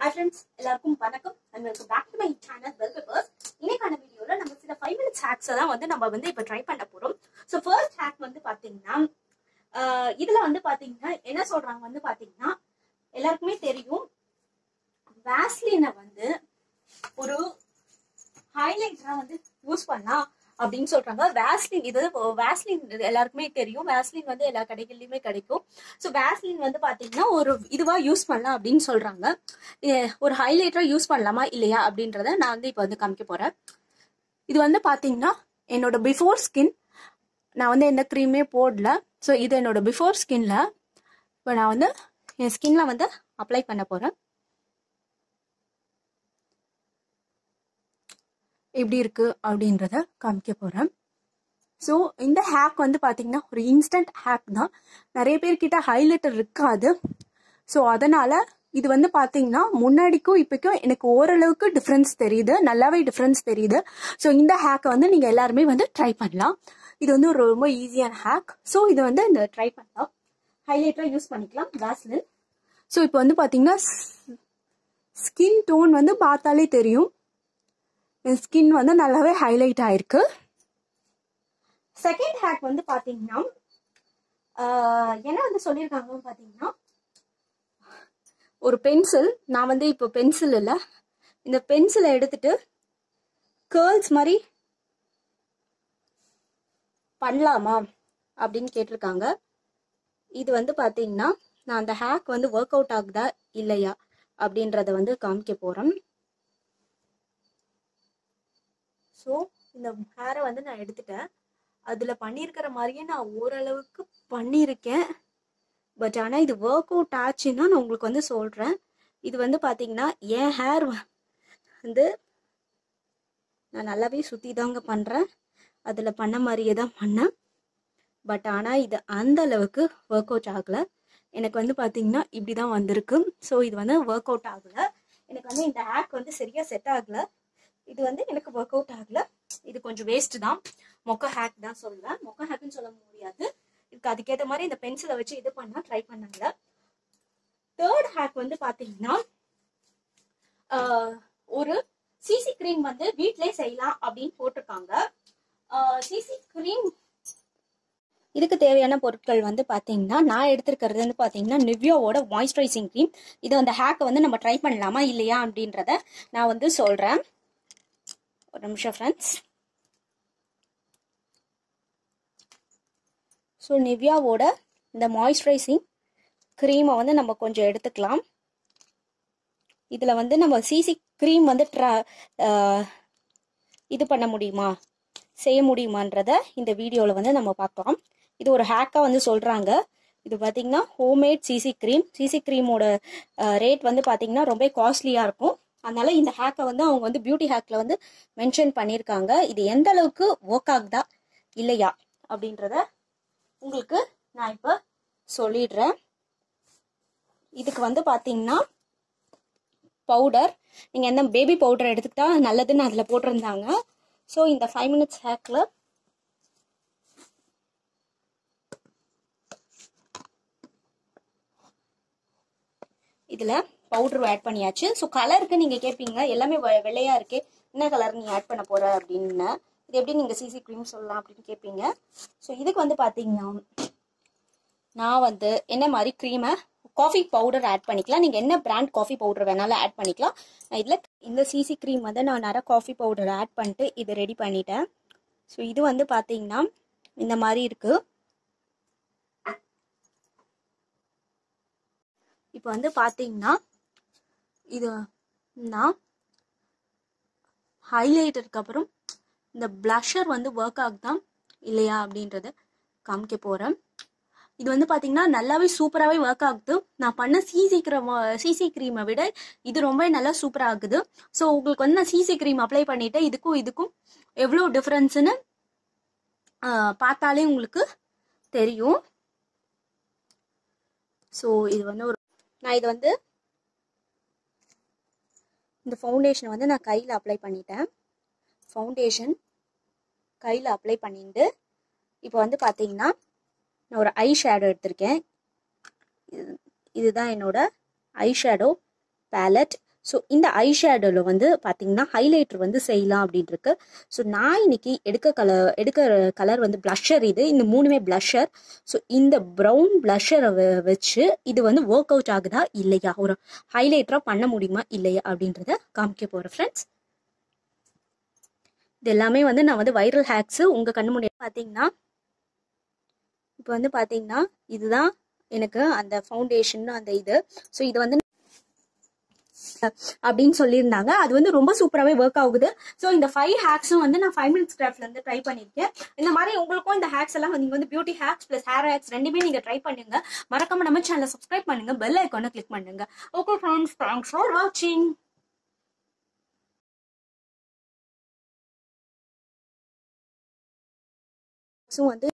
hi friends எல்லாருக்கும் வணக்கம் and welcome back to my channel well papers இன்னைக்கான வீடியோல நம்ம சில ஃபைவ் மினிட்ஸ் ஹேக்ஸ் தான் வந்து நம்ம வந்து இப்போ ட்ரை பண்ண போறோம் ஸோ ஃபர்ஸ்ட் ஹேக் வந்து பாத்தீங்கன்னா ஆஹ் இதுல வந்து பாத்தீங்கன்னா என்ன சொல்றாங்க வந்து பாத்தீங்கன்னா எல்லாருக்குமே தெரியும் வேஸ்லினை வந்து ஒரு ஹைலைட்டரா வந்து யூஸ் பண்ணலாம் அப்படின்னு சொல்றாங்க வேஸ்லின் இது வேஸ்லின் எல்லாருக்குமே தெரியும் வேஸ்லின் வந்து எல்லா கடைகள்லயுமே கிடைக்கும் ஸோ வேஸ்லின் வந்து பாத்தீங்கன்னா ஒரு இதுவா யூஸ் பண்ணலாம் அப்படின்னு சொல்றாங்க இது ஒரு ஹைலைட்டரா யூஸ் பண்ணலாமா இல்லையா அப்படின்றத நான் வந்து இப்போ வந்து காமிக்க போறேன் இது வந்து பாத்தீங்கன்னா என்னோட பிஃபோர் ஸ்கின் நான் வந்து எந்த க்ரீமே போடல ஸோ இது என்னோட பிஃபோர் ஸ்கின்ல இப்போ நான் வந்து என் ஸ்கின்ல வந்து அப்ளை பண்ண போறேன் எப்படி இருக்கு அப்படின்றத காமிக்க போறேன் ஸோ இந்த ஹேக் வந்து பார்த்தீங்கன்னா ஒரு இன்ஸ்டன்ட் ஹேக் தான் நிறைய பேர்கிட்ட ஹைலைட்டர் இருக்காது ஸோ அதனால இது வந்து பார்த்தீங்கன்னா முன்னாடிக்கும் இப்போக்கும் எனக்கு ஓரளவுக்கு டிஃப்ரென்ஸ் தெரியுது நல்லாவே டிஃப்ரென்ஸ் தெரியுது ஸோ இந்த ஹேக்கை வந்து நீங்கள் எல்லாருமே வந்து ட்ரை பண்ணலாம் இது வந்து ஒரு ரொம்ப ஈஸியான ஹேக் ஸோ இது வந்து இந்த ட்ரை பண்ணலாம் ஹைலைட்டராக யூஸ் பண்ணிக்கலாம் வேஸ்லின் ஸோ இப்போ வந்து பார்த்தீங்கன்னா ஸ்கின் டோன் வந்து பார்த்தாலே தெரியும் என் ஸ்கின் வந்து நல்லாவே ஹைலைட் ஆயிருக்கு செகண்ட் ஹேக் வந்து பாத்தீங்கன்னா ஆஹ் என்ன வந்து சொல்லியிருக்காங்கன்னு பாத்தீங்கன்னா ஒரு பென்சில் நான் வந்து இப்போ பென்சில் இல்லை இந்த பென்சிலை எடுத்துட்டு கேர்ள்ஸ் மாதிரி பண்ணலாமா அப்படின்னு கேட்டிருக்காங்க இது வந்து பாத்தீங்கன்னா நான் அந்த ஹேக் வந்து ஒர்க் அவுட் ஆகுதா இல்லையா அப்படின்றத வந்து காமிக்க போறேன் ஸோ இந்த ஹேரை வந்து நான் எடுத்துட்டேன் அதில் பண்ணியிருக்கிற மாதிரியே நான் ஓரளவுக்கு பண்ணியிருக்கேன் பட் ஆனால் இது ஒர்க் அவுட் ஆச்சுன்னா நான் உங்களுக்கு வந்து சொல்கிறேன் இது வந்து பார்த்தீங்கன்னா என் ஹேர் வந்து நான் நல்லாவே சுற்றி தாங்க பண்ணுறேன் அதில் பண்ண மாதிரியே தான் பண்ணேன் பட் ஆனால் இது அந்த அளவுக்கு ஒர்க் அவுட் ஆகலை எனக்கு வந்து பார்த்தீங்கன்னா இப்படி தான் வந்திருக்கு ஸோ இது வந்து ஒர்க் அவுட் ஆகலை எனக்கு வந்து இந்த ஹேக் வந்து சரியாக செட் ஆகலை இது வந்து எனக்கு ஒர்க் அவுட் ஆகல இது கொஞ்சம் வேஸ்ட் தான் மொக்க ஹேக் தான் சொல்லுவேன் மொக்க ஹேக்னு சொல்ல முடியாது இதுக்கு அதுக்கேற்ற மாதிரி இந்த பென்சிலை வச்சு இது பண்ணா ட்ரை பண்ணாங்க தேர்ட் ஹேக் வந்து பாத்தீங்கன்னா ஒரு சிசி கிரீம் வந்து வீட்டிலே செய்யலாம் அப்படின்னு போட்டிருக்காங்க சிசி கிரீம் இதுக்கு தேவையான பொருட்கள் வந்து பார்த்தீங்கன்னா நான் எடுத்திருக்கிறது வந்து பார்த்தீங்கன்னா நிவ்யோவோட மாய்ஸ்சரைசிங் க்ரீம் இது அந்த ஹேக்கை வந்து நம்ம ட்ரை பண்ணலாமா இல்லையா அப்படின்றத நான் வந்து சொல்கிறேன் ஒரு நிமிஷம் ஃப்ரெண்ட்ஸ் ஸோ நிவ்யாவோட இந்த மாய்ஸ்சரைசிங் க்ரீமை வந்து நம்ம கொஞ்சம் எடுத்துக்கலாம் இதில் வந்து நம்ம சிசி க்ரீம் வந்து ட்ரா இது பண்ண முடியுமா செய்ய முடியுமான்றத இந்த வீடியோவில் வந்து நம்ம பார்க்கலாம் இது ஒரு ஹேக்காக வந்து சொல்கிறாங்க இது பார்த்தீங்கன்னா ஹோம்மேட் சிசி க்ரீம் சிசி க்ரீமோட ரேட் வந்து பார்த்தீங்கன்னா ரொம்ப காஸ்ட்லியாக இருக்கும் அதனால இந்த ஹேக்கை வந்து அவங்க வந்து பியூட்டி ஹேக்ல வந்து மென்ஷன் பண்ணியிருக்காங்க இது எந்த அளவுக்கு ஒர்க் ஆகுதா இல்லையா அப்படின்றத உங்களுக்கு நான் இப்போ சொல்லிடுறேன் இதுக்கு வந்து பார்த்தீங்கன்னா பவுடர் நீங்கள் எந்த பேபி பவுடர் எடுத்துக்கிட்டா நல்லதுன்னு அதில் போட்டிருந்தாங்க ஸோ இந்த ஃபைவ் மினிட்ஸ் ஹேக்கில் இதில் பவுடர் ஆட் பண்ணியாச்சு ஸோ கலருக்கு நீங்கள் கேட்பீங்க எல்லாமே வெள்ளையாக இருக்கே என்ன கலர் நீ ஆட் பண்ண போகிற அப்படின்னு இது எப்படி நீங்கள் சிசி க்ரீம் சொல்லலாம் அப்படின்னு கேட்பீங்க ஸோ இதுக்கு வந்து பார்த்தீங்கன்னா நான் வந்து என்ன மாதிரி க்ரீமை காஃபி பவுடர் ஆட் பண்ணிக்கலாம் நீங்கள் என்ன பிராண்ட் காஃபி பவுடர் வேணாலும் ஆட் பண்ணிக்கலாம் இதில் இந்த சிசி க்ரீம் வந்து நான் நிறைய காஃபி பவுடர் ஆட் பண்ணிட்டு இதை ரெடி பண்ணிட்டேன் ஸோ இது வந்து பார்த்தீங்கன்னா இந்த மாதிரி இருக்குது இப்போ வந்து பார்த்தீங்கன்னா இது நான் ஹைலைட்டருக்கு அப்புறம் இந்த ப்ளஷர் வந்து ஒர்க் ஆகுதா இல்லையா அப்படின்றத காமிக்க போகிறேன் இது வந்து பார்த்தீங்கன்னா நல்லாவே சூப்பராகவே ஒர்க் ஆகுது நான் பண்ண சிசி க்ரீம் சிசி க்ரீமை விட இது ரொம்ப நல்லா சூப்பராக ஆகுது ஸோ உங்களுக்கு வந்து நான் சிசி க்ரீம் அப்ளை பண்ணிவிட்டு இதுக்கும் இதுக்கும் எவ்வளோ டிஃப்ரென்ஸுன்னு பார்த்தாலே உங்களுக்கு தெரியும் ஸோ இது வந்து ஒரு நான் இது வந்து இந்த ஃபவுண்டேஷனை வந்து நான் கையில் அப்ளை பண்ணிட்டேன் ஃபவுண்டேஷன் கையில் அப்ளை பண்ணிட்டு இப்போ வந்து பார்த்தீங்கன்னா நான் ஒரு ஐ ஷேடோ எடுத்திருக்கேன் இது இதுதான் என்னோட ஐ ஷேடோ பேலட் ஸோ இந்த ஐ ஷேடோவில் வந்து பார்த்தீங்கன்னா ஹைலைட்டர் வந்து செய்யலாம் அப்படின்னு இருக்கு ஸோ நான் இன்னைக்கு எடுக்க கலர் எடுக்கிற கலர் வந்து ப்ளஷர் இது இந்த மூணுமே ப்ளஷர் ஸோ இந்த ப்ரௌன் ப்ளஷரை வச்சு இது வந்து ஒர்க் அவுட் ஆகுதா இல்லையா ஒரு ஹைலைட்டராக பண்ண முடியுமா இல்லையா அப்படின்றத காமிக்க போகிறேன் ஃப்ரெண்ட்ஸ் இது எல்லாமே வந்து நான் வந்து வைரல் ஹேக்ஸு உங்கள் கண்ணு முன்னாடி பார்த்தீங்கன்னா இப்போ வந்து பார்த்தீங்கன்னா இதுதான் எனக்கு அந்த ஃபவுண்டேஷன் அந்த இது ஸோ இது வந்து அப்படின்னு சொல்லியிருந்தாங்க அது வந்து ரொம்ப சூப்பராகவே ஒர்க் ஆகுது ஸோ இந்த ஃபைவ் ஹேக்ஸும் வந்து நான் ஃபைவ் மினிட்ஸ் கிராஃப்ட்ல இருந்து ட்ரை பண்ணியிருக்கேன் இந்த மாதிரி உங்களுக்கும் இந்த ஹேக்ஸ் எல்லாம் நீங்க வந்து beauty hacks plus hair hacks ரெண்டுமே நீங்க ட்ரை பண்ணுங்க மறக்காம நம்ம சேனலை சப்ஸ்கிரைப் பண்ணுங்க பெல் ஐக்கானை கிளிக் பண்ணுங்க ஓகே ஃப்ரெண்ட்ஸ் தேங்க்ஸ் ஃபார் வாட்சிங் ஸோ வந்து